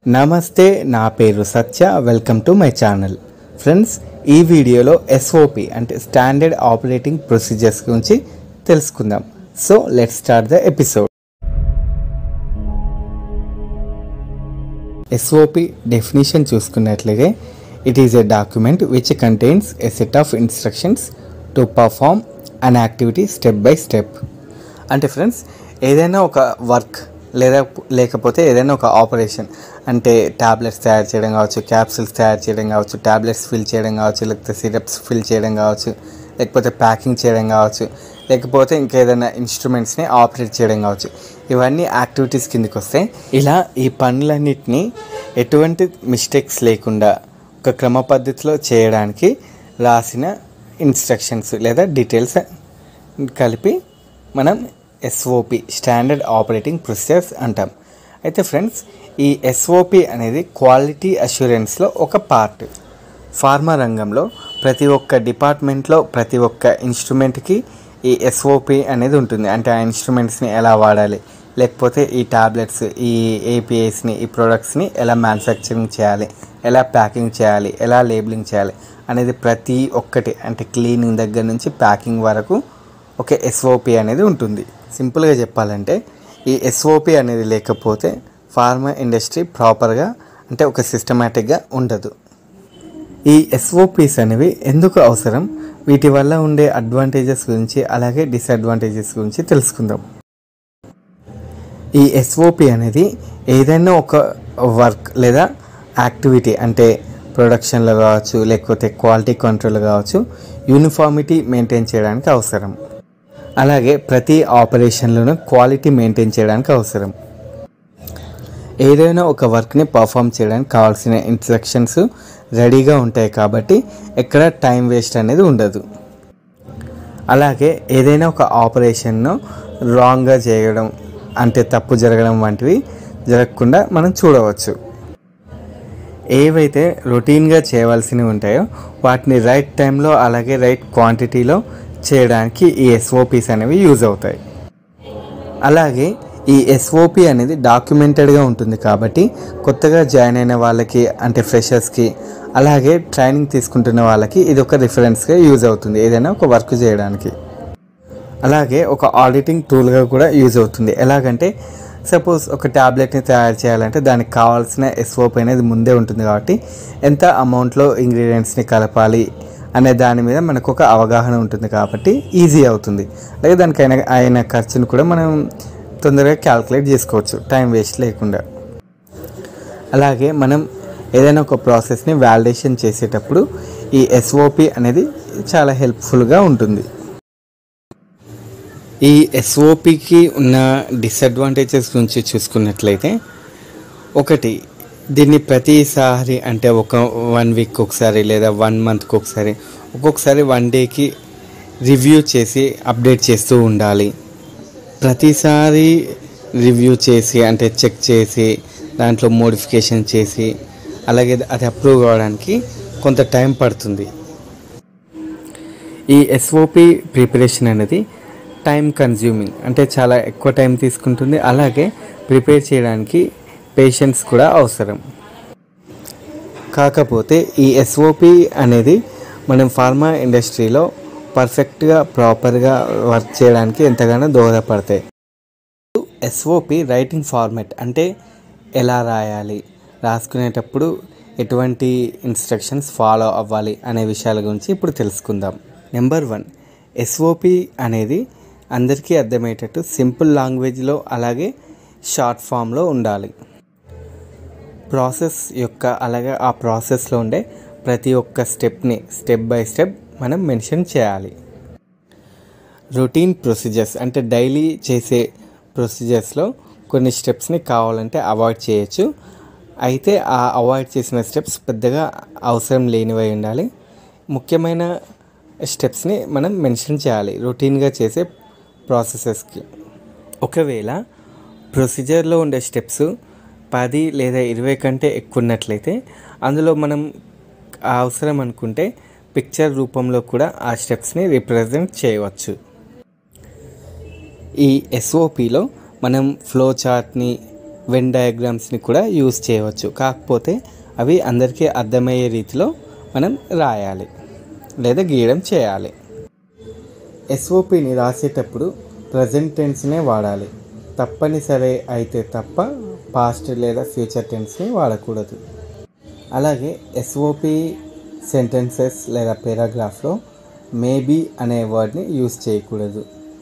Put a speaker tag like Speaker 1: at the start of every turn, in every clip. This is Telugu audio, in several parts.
Speaker 1: నమస్తే నా పేరు Satya welcome to my channel friends ఈ వీడియోలో ఎస్ఓపి అంటే స్టాండర్డ్ ఆపరేటింగ్ ప్రొసీజర్స్ గురించి తెలుసుకుందాం so let start the episode SOP definition చూసుకున్నట్లయితే it is a document which contains a set of instructions to perform an activity step by step అంటే ఫ్రెండ్స్ ఏదైనా ఒక వర్క్ లేదా లేకపోతే ఏదైనా ఒక ఆపరేషన్ అంటే ట్యాబ్లెట్స్ తయారు చేయడం కావచ్చు క్యాప్సిల్స్ తయారు చేయడం కావచ్చు ట్యాబ్లెట్స్ ఫిల్ చేయడం కావచ్చు లేకపోతే సిరప్స్ ఫిల్ చేయడం కావచ్చు లేకపోతే ప్యాకింగ్ చేయడం కావచ్చు లేకపోతే ఇంకేదైనా ఇన్స్ట్రుమెంట్స్ని ఆపరేట్ చేయడం కావచ్చు ఇవన్నీ యాక్టివిటీస్ కిందకి వస్తాయి ఇలా ఈ పనులన్నిటినీ ఎటువంటి మిస్టేక్స్ లేకుండా ఒక క్రమ పద్ధతిలో చేయడానికి రాసిన ఇన్స్ట్రక్షన్స్ లేదా డీటెయిల్స్ కలిపి మనం ఎస్ఓపి స్టాండర్డ్ ఆపరేటింగ్ ప్రొసీజర్స్ అంటాం అయితే ఫ్రెండ్స్ ఈ ఎస్ఓపి అనేది క్వాలిటీ అష్యూరెన్స్లో ఒక పార్ట్ ఫార్మా రంగంలో ప్రతి ఒక్క డిపార్ట్మెంట్లో ప్రతి ఒక్క ఇన్స్ట్రుమెంట్కి ఈ ఎస్ఓపి అనేది ఉంటుంది అంటే ఆ ఇన్స్ట్రుమెంట్స్ని ఎలా వాడాలి లేకపోతే ఈ టాబ్లెట్స్ ఈ ఏపీఐస్ని ఈ ప్రొడక్ట్స్ని ఎలా మ్యానుఫ్యాక్చరింగ్ చేయాలి ఎలా ప్యాకింగ్ చేయాలి ఎలా లేబులింగ్ చేయాలి అనేది ప్రతి ఒక్కటి అంటే క్లీనింగ్ దగ్గర నుంచి ప్యాకింగ్ వరకు ఒక ఎస్ఓపి అనేది ఉంటుంది సింపుల్గా చెప్పాలంటే ఈ ఎస్ఓపి అనేది లేకపోతే ఫార్మా ఇండస్ట్రీ ప్రాపర్గా అంటే ఒక సిస్టమేటిక్గా ఉండదు ఈ ఎస్ఓపిస్ అనేవి ఎందుకు అవసరం వీటి వల్ల ఉండే అడ్వాంటేజెస్ గురించి అలాగే డిసడ్వాంటేజెస్ గురించి తెలుసుకుందాం ఈ ఎస్ఓపి అనేది ఏదైనా ఒక వర్క్ లేదా యాక్టివిటీ అంటే ప్రొడక్షన్లో కావచ్చు లేకపోతే క్వాలిటీ కంట్రోల్ కావచ్చు యూనిఫార్మిటీ మెయింటైన్ చేయడానికి అవసరం అలాగే ప్రతి ఆపరేషన్లోనూ క్వాలిటీ మెయింటైన్ చేయడానికి అవసరం ఏదైనా ఒక వర్క్ని పర్ఫామ్ చేయడానికి కావాల్సిన ఇన్స్ట్రక్షన్స్ రెడీగా ఉంటాయి కాబట్టి ఎక్కడ టైం వేస్ట్ అనేది ఉండదు అలాగే ఏదైనా ఒక ఆపరేషన్ను రాంగ్గా చేయడం అంటే తప్పు జరగడం వంటివి జరగకుండా మనం చూడవచ్చు ఏవైతే రొటీన్గా చేయవలసినవి ఉంటాయో వాటిని రైట్ టైంలో అలాగే రైట్ క్వాంటిటీలో చేయడానికి ఈ ఎస్ఓపీస్ అనేవి యూజ్ అవుతాయి అలాగే ఈ ఎస్ఓపి అనేది డాక్యుమెంటెడ్గా ఉంటుంది కాబట్టి కొత్తగా జాయిన్ అయిన వాళ్ళకి అంటే ఫ్రెషర్స్కి అలాగే ట్రైనింగ్ తీసుకుంటున్న వాళ్ళకి ఇది ఒక రిఫరెన్స్గా యూజ్ అవుతుంది ఏదైనా ఒక వర్క్ చేయడానికి అలాగే ఒక ఆడిటింగ్ టూల్గా కూడా యూజ్ అవుతుంది ఎలాగంటే సపోజ్ ఒక ట్యాబ్లెట్ని తయారు చేయాలంటే దానికి కావాల్సిన ఎస్ఓపి అనేది ముందే ఉంటుంది కాబట్టి ఎంత అమౌంట్లో ఇంగ్రీడియంట్స్ని కలపాలి అనే దాని మీద మనకు ఒక అవగాహన ఉంటుంది కాబట్టి ఈజీ అవుతుంది అలాగే దానికి అయిన అయిన ఖర్చును కూడా మనం తొందరగా క్యాల్కులేట్ చేసుకోవచ్చు టైం వేస్ట్ లేకుండా అలాగే మనం ఏదైనా ఒక ప్రాసెస్ని వ్యాలిడేషన్ చేసేటప్పుడు ఈ ఎస్ఓపి అనేది చాలా హెల్ప్ఫుల్గా ఉంటుంది ఈ ఎస్ఓపికి ఉన్న డిసడ్వాంటేజెస్ గురించి చూసుకున్నట్లయితే ఒకటి దీన్ని ప్రతిసారి అంటే ఒక వన్ వీక్ ఒకసారి లేదా వన్ మంత్కి ఒకసారి ఒక్కొక్కసారి వన్ డేకి రివ్యూ చేసి అప్డేట్ చేస్తూ ఉండాలి ప్రతిసారి రివ్యూ చేసి అంటే చెక్ చేసి దాంట్లో మోడిఫికేషన్ చేసి అలాగే అది అప్రూవ్ కావడానికి కొంత టైం పడుతుంది ఈ ఎస్ఓపి ప్రిపరేషన్ అనేది టైం కన్జ్యూమింగ్ అంటే చాలా ఎక్కువ టైం తీసుకుంటుంది అలాగే ప్రిపేర్ చేయడానికి పేషెన్స్ కూడా అవసరం కాకపోతే ఈ ఎస్ఓపి అనేది మనం ఫార్మా ఇండస్ట్రీలో పర్ఫెక్ట్గా ప్రాపర్గా వర్క్ చేయడానికి ఎంతగానో దోహదపడతాయి ఎస్ఓపి రైటింగ్ ఫార్మెట్ అంటే ఎలా రాయాలి రాసుకునేటప్పుడు ఎటువంటి ఇన్స్ట్రక్షన్స్ ఫాలో అవ్వాలి అనే విషయాల గురించి ఇప్పుడు తెలుసుకుందాం నెంబర్ వన్ ఎస్ఓపి అనేది అందరికీ అర్థమయ్యేటట్టు సింపుల్ లాంగ్వేజ్లో అలాగే షార్ట్ ఫామ్లో ఉండాలి ప్రాసెస్ యొక్క అలాగే ఆ ప్రాసెస్లో ఉండే ప్రతి ఒక్క స్టెప్ని స్టెప్ బై స్టెప్ మనం మెన్షన్ చేయాలి రొటీన్ ప్రొసీజర్స్ అంటే డైలీ చేసే ప్రొసీజర్స్లో కొన్ని స్టెప్స్ని కావాలంటే అవాయిడ్ చేయొచ్చు అయితే ఆ అవాయిడ్ చేసిన స్టెప్స్ పెద్దగా అవసరం లేనివై ఉండాలి ముఖ్యమైన స్టెప్స్ని మనం మెన్షన్ చేయాలి రొటీన్గా చేసే ప్రాసెసెస్కి ఒకవేళ ప్రొసీజర్లో ఉండే స్టెప్స్ పది లేదా ఇరవై కంటే ఎక్కువ ఉన్నట్లయితే అందులో మనం అవసరం అనుకుంటే పిక్చర్ రూపంలో కూడా ఆ స్టెప్స్ని రిప్రజెంట్ చేయవచ్చు ఈ ఎస్ఓపిలో మనం ఫ్లో చార్ట్ని వెన్ డయాగ్రామ్స్ని కూడా యూజ్ చేయవచ్చు కాకపోతే అవి అందరికీ అర్థమయ్యే రీతిలో మనం రాయాలి లేదా గీయడం చేయాలి ఎస్ఓపిని రాసేటప్పుడు ప్రజెంట్ టెన్స్నే వాడాలి తప్పనిసరి అయితే తప్ప పాస్ట్ లేదా ఫ్యూచర్ టెన్స్ని వాడకూడదు అలాగే ఎస్ఓపి సెంటెన్సెస్ లేదా పారాగ్రాఫ్లో మేబీ అనే వర్డ్ని యూజ్ చేయకూడదు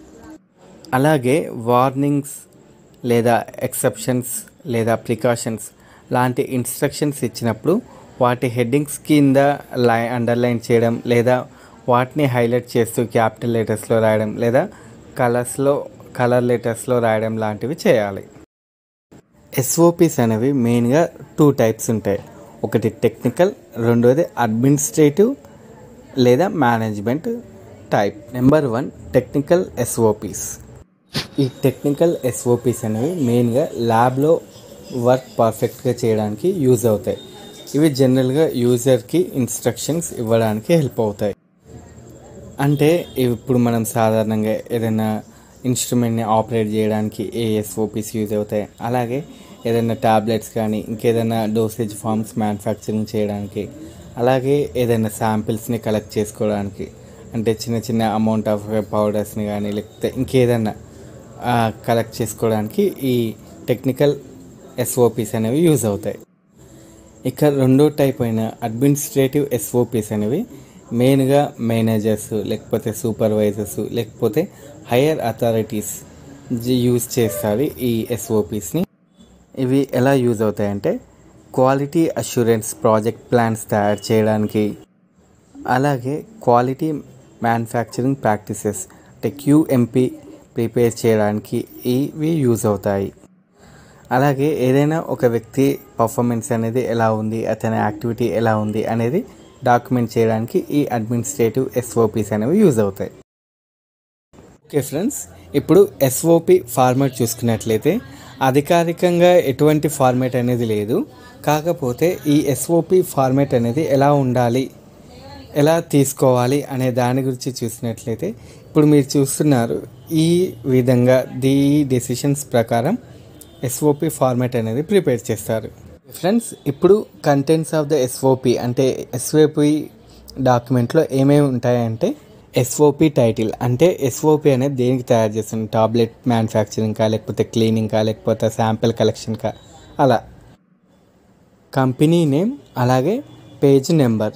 Speaker 1: అలాగే వార్నింగ్స్ లేదా ఎక్సెప్షన్స్ లేదా ప్రికాషన్స్ లాంటి ఇన్స్ట్రక్షన్స్ ఇచ్చినప్పుడు వాటి హెడ్డింగ్స్ కింద లై అండర్లైన్ చేయడం లేదా వాటిని హైలైట్ చేస్తూ క్యాపిటల్ లెటర్స్లో రాయడం లేదా కలర్స్లో కలర్ లెటర్స్లో రాయడం లాంటివి చేయాలి ఎస్ఓపిస్ అనేవి మెయిన్గా టూ టైప్స్ ఉంటాయి ఒకటి టెక్నికల్ రెండోది అడ్మినిస్ట్రేటివ్ లేదా management type number one technical SOPs ఈ టెక్నికల్ ఎస్ఓపిస్ అనేవి మెయిన్గా ల్యాబ్లో వర్క్ పర్ఫెక్ట్గా చేయడానికి యూజ్ అవుతాయి ఇవి జనరల్గా యూజర్కి ఇన్స్ట్రక్షన్స్ ఇవ్వడానికి హెల్ప్ అవుతాయి అంటే ఇప్పుడు మనం సాధారణంగా ఏదైనా ఇన్స్ట్రుమెంట్ని ఆపరేట్ చేయడానికి ఏ ఎస్ఓపిస్ యూజ్ అవుతాయి అలాగే ఏదైనా ట్యాబ్లెట్స్ కానీ ఇంకేదైనా డోసేజ్ ఫార్మ్స్ మ్యానుఫ్యాక్చరింగ్ చేయడానికి అలాగే ఏదైనా శాంపిల్స్ని కలెక్ట్ చేసుకోవడానికి అంటే చిన్న చిన్న అమౌంట్ ఆఫ్ పౌడర్స్ని కానీ లేకపోతే ఇంకేదైనా కలెక్ట్ చేసుకోవడానికి ఈ టెక్నికల్ ఎస్ఓపిస్ అనేవి యూజ్ అవుతాయి ఇక రెండో టైప్ అయిన అడ్మినిస్ట్రేటివ్ ఎస్ఓపిస్ అనేవి మెయిన్గా మేనేజర్స్ లేకపోతే సూపర్వైజర్స్ లేకపోతే హయ్యర్ అథారిటీస్ యూజ్ చేస్తారు ఈ ఎస్ఓపిస్ని ఇవి ఎలా యూజ్ అవుతాయంటే క్వాలిటీ అష్యూరెన్స్ ప్రాజెక్ట్ ప్లాన్స్ తయారు చేయడానికి అలాగే క్వాలిటీ మ్యానుఫ్యాక్చరింగ్ ప్రాక్టీసెస్ అంటే క్యూఎంపీ ప్రిపేర్ చేయడానికి ఇవి యూజ్ అవుతాయి అలాగే ఏదైనా ఒక వ్యక్తి పర్ఫార్మెన్స్ అనేది ఎలా ఉంది అతని యాక్టివిటీ ఎలా ఉంది అనేది డాక్యుమెంట్ చేయడానికి ఈ అడ్మినిస్ట్రేటివ్ ఎస్ఓపిస్ అనేవి యూజ్ అవుతాయి ఓకే ఫ్రెండ్స్ ఇప్పుడు ఎస్ఓపి ఫార్మాట్ చూసుకున్నట్లయితే అధికారికంగా ఎటువంటి ఫార్మాట్ అనేది లేదు కాకపోతే ఈ ఎస్ఓపి ఫార్మాట్ అనేది ఎలా ఉండాలి ఎలా తీసుకోవాలి అనే దాని గురించి చూసినట్లయితే ఇప్పుడు మీరు చూస్తున్నారు ఈ విధంగా దీ డెసిషన్స్ ప్రకారం ఎస్ఓపి ఫార్మాట్ అనేది ప్రిపేర్ చేస్తారు ఫ్రెండ్స్ ఇప్పుడు కంటెంట్స్ ఆఫ్ ద ఎస్ఓపి అంటే ఎస్ఓపి డాక్యుమెంట్లో ఏమేమి ఉంటాయంటే ఎస్ఓపి టైటిల్ అంటే ఎస్ఓపి అనేది దేనికి తయారు చేస్తుంది టాబ్లెట్ మ్యానుఫ్యాక్చరింగ్కా లేకపోతే క్లీనింగ్కా లేకపోతే శాంపిల్ కలెక్షన్కా అలా కంపెనీ నేమ్ అలాగే పేజ్ నెంబర్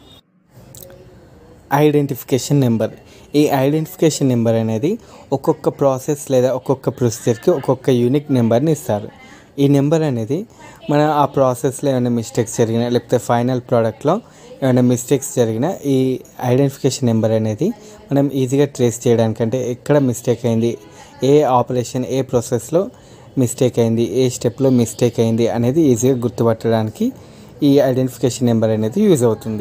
Speaker 1: ఐడెంటిఫికేషన్ నెంబర్ ఈ ఐడెంటిఫికేషన్ నెంబర్ అనేది ఒక్కొక్క ప్రాసెస్ లేదా ఒక్కొక్క ప్రొసీజర్కి ఒక్కొక్క యూనిక్ నెంబర్ని ఇస్తారు ఈ నెంబర్ అనేది మన ఆ ప్రాసెస్లో ఏమైనా మిస్టేక్స్ జరిగినా లేకపోతే ఫైనల్ ప్రోడక్ట్లో ఏమైనా మిస్టేక్స్ జరిగినా ఈ ఐడెంటిఫికేషన్ నెంబర్ అనేది మనం ఈజీగా ట్రేస్ చేయడానికంటే ఎక్కడ మిస్టేక్ అయింది ఏ ఆపరేషన్ ఏ ప్రాసెస్లో మిస్టేక్ అయింది ఏ స్టెప్లో మిస్టేక్ అయింది అనేది ఈజీగా గుర్తుపట్టడానికి ఈ ఐడెంటిఫికేషన్ నెంబర్ అనేది యూజ్ అవుతుంది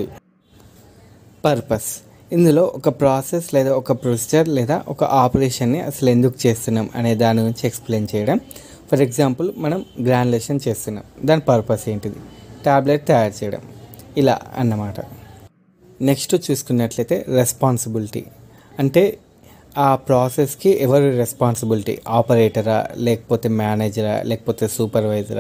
Speaker 1: పర్పస్ ఇందులో ఒక ప్రాసెస్ లేదా ఒక ప్రొసీజర్ లేదా ఒక ఆపరేషన్ని అసలు ఎందుకు చేస్తున్నాం అనే దాని గురించి ఎక్స్ప్లెయిన్ చేయడం ఫర్ ఎగ్జాంపుల్ మనం గ్రాన్యులేషన్ చేస్తున్నాం దాని పర్పస్ ఏంటిది ట్యాబ్లెట్ తయారు చేయడం ఇలా అన్నమాట నెక్స్ట్ చూసుకున్నట్లయితే రెస్పాన్సిబిలిటీ అంటే ఆ ప్రాసెస్కి ఎవరు రెస్పాన్సిబిలిటీ ఆపరేటరా లేకపోతే మేనేజరా లేకపోతే సూపర్వైజరా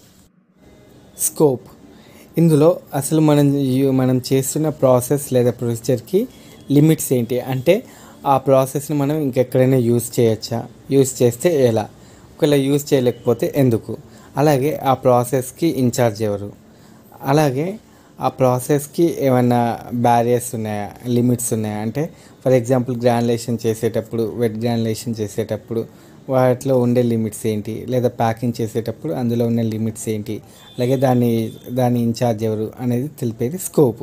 Speaker 1: స్కోప్ ఇందులో అసలు మనం యు- మనం చేస్తున్న ప్రాసెస్ లేదా ప్రొసీజర్కి లిమిట్స్ ఏంటి అంటే ఆ ప్రాసెస్ని మనం ఇంకెక్కడైనా యూజ్ చేయొచ్చా యూజ్ చేస్తే ఎలా ఒకవేళ యూజ్ చేయలేకపోతే ఎందుకు అలాగే ఆ ప్రాసెస్కి ఇన్ఛార్జ్ ఎవరు అలాగే ఆ ప్రాసెస్కి ఏమైనా బ్యారియర్స్ ఉన్నాయా లిమిట్స్ ఉన్నాయా అంటే ఫర్ ఎగ్జాంపుల్ గ్రాన్యులేషన్ చేసేటప్పుడు వెట్ గ్రాన్యులేషన్ చేసేటప్పుడు వాటిలో ఉండే లిమిట్స్ ఏంటి లేదా ప్యాకింగ్ చేసేటప్పుడు అందులో ఉన్న లిమిట్స్ ఏంటి అలాగే దాన్ని దాని ఇన్ఛార్జ్ ఎవరు అనేది తెలిపేది స్కోపు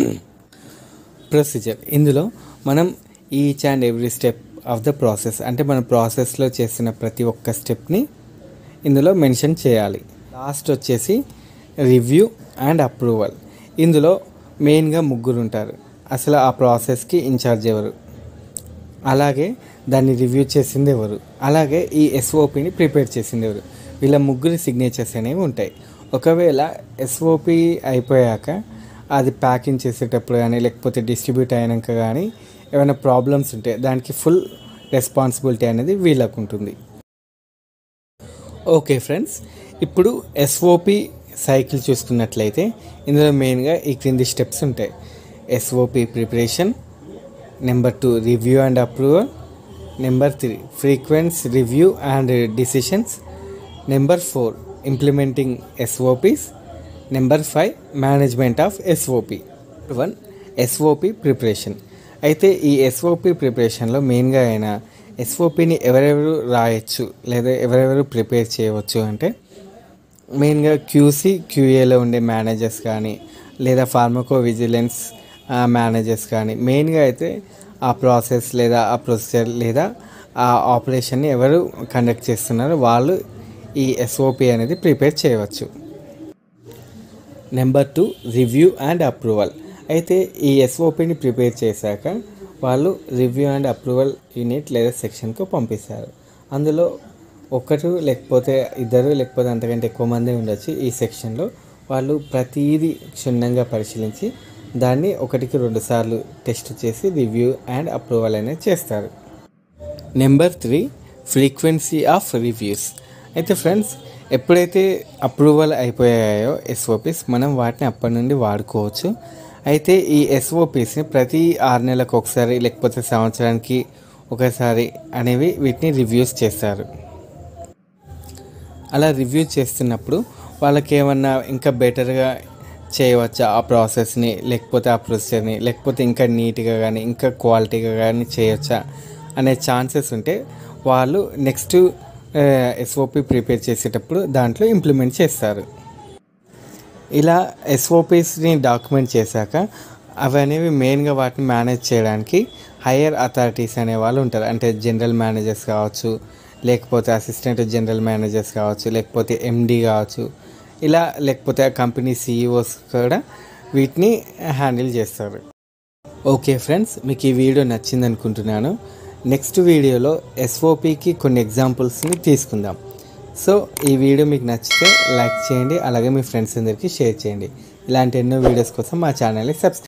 Speaker 1: ప్రొసీజర్ ఇందులో మనం each and every step of the process అంటే మన ప్రాసెస్లో చేస్తున్న ప్రతి ఒక్క స్టెప్ని ఇందులో మెన్షన్ చేయాలి లాస్ట్ వచ్చేసి రివ్యూ అండ్ అప్రూవల్ ఇందులో మెయిన్గా ముగ్గురు ఉంటారు అసలు ఆ ప్రాసెస్కి ఇన్ఛార్జ్ ఎవరు అలాగే దాన్ని రివ్యూ చేసింది ఎవరు అలాగే ఈ ఎస్ఓపిని ప్రిపేర్ చేసింది ఎవరు వీళ్ళ ముగ్గురి సిగ్నేచర్స్ అనేవి ఉంటాయి ఒకవేళ ఎస్ఓపి అయిపోయాక అది ప్యాకింగ్ చేసేటప్పుడు కానీ లేకపోతే డిస్ట్రిబ్యూట్ అయినాక కానీ ఏమైనా ప్రాబ్లమ్స్ ఉంటే దానికి ఫుల్ రెస్పాన్సిబిలిటీ అనేది వీళ్ళకు ఉంటుంది ఓకే ఫ్రెండ్స్ ఇప్పుడు ఎస్ఓపి సైకిల్ చూసుకున్నట్లయితే ఇందులో మెయిన్గా ఈ క్రింది స్టెప్స్ ఉంటాయి SOP preparation number two review and approval number three frequency review and decisions number four implementing SOPs number five management of SOP one SOP preparation అయితే ఈ ఎస్ఓపి ప్రిపరేషన్లో మెయిన్గా అయినా ఎస్ఓపిని ఎవరెవరు రాయొచ్చు లేదా ఎవరెవరు ప్రిపేర్ చేయవచ్చు అంటే మెయిన్గా క్యూసీ క్యూఏలో ఉండే మేనేజర్స్ కానీ లేదా ఫార్మకో విజిలెన్స్ మేనేజర్స్ కానీ మెయిన్గా అయితే ఆ ప్రాసెస్ లేదా ఆ ప్రొసీజర్ లేదా ఆ ఆపరేషన్ని ఎవరు కండక్ట్ చేస్తున్నారో వాళ్ళు ఈ ఎస్ఓపి అనేది ప్రిపేర్ చేయవచ్చు number two review and approval అయితే ఈ ఎస్ఓపిని ప్రిపేర్ చేశాక వాళ్ళు రివ్యూ అండ్ అప్రూవల్ యూనిట్ లేదా సెక్షన్కు పంపిస్తారు అందులో ఒకరు లేకపోతే ఇద్దరు లేకపోతే అంతకంటే ఎక్కువ మంది ఉండొచ్చు ఈ సెక్షన్లో వాళ్ళు ప్రతిదీ క్షుణ్ణంగా పరిశీలించి దాన్ని ఒకటికి రెండు సార్లు టెస్ట్ చేసి రివ్యూ అండ్ అప్రూవల్ అనేది చేస్తారు number three frequency of reviews అయితే ఫ్రెండ్స్ ఎప్పుడైతే అప్రూవల్ అయిపోయాయో ఎస్ఓపిస్ మనం వాటిని అప్పటి నుండి వాడుకోవచ్చు అయితే ఈ ఎస్ఓపిస్ని ప్రతి ఆరు నెలలకు ఒకసారి లేకపోతే సంవత్సరానికి ఒకసారి అనేవి వీటిని రివ్యూస్ చేస్తారు అలా రివ్యూ చేస్తున్నప్పుడు వాళ్ళకి ఏమన్నా ఇంకా బెటర్గా చేయవచ్చా ఆ ప్రాసెస్ని లేకపోతే ఆ ప్రొసీజర్ని లేకపోతే ఇంకా నీట్గా కానీ ఇంకా క్వాలిటీగా కానీ చేయొచ్చా అనే ఛాన్సెస్ ఉంటే వాళ్ళు నెక్స్ట్ ఎస్ఓపి ప్రిపేర్ చేసేటప్పుడు దాంట్లో ఇంప్లిమెంట్ చేస్తారు ఇలా ఎస్ఓపిస్ని డాక్యుమెంట్ చేశాక అవి అనేవి మెయిన్గా వాటిని మేనేజ్ చేయడానికి హయ్యర్ అథారిటీస్ అనే వాళ్ళు ఉంటారు అంటే జనరల్ మేనేజర్స్ కావచ్చు లేకపోతే అసిస్టెంట్ జనరల్ మేనేజర్స్ కావచ్చు లేకపోతే ఎండి కావచ్చు ఇలా లేకపోతే కంపెనీ సీఈఓస్ కూడా వీటిని హ్యాండిల్ చేస్తారు ఓకే ఫ్రెండ్స్ మీకు ఈ వీడియో నచ్చింది అనుకుంటున్నాను నెక్స్ట్ వీడియోలో ఎస్ఓపికి కొన్ని ఎగ్జాంపుల్స్ని తీసుకుందాం సో ఈ వీడియో మీకు నచ్చితే లైక్ చేయండి అలాగే మీ ఫ్రెండ్స్ అందరికీ షేర్ చేయండి ఇలాంటి ఎన్నో వీడియోస్ కోసం మా ఛానల్ని సబ్స్క్రైబ్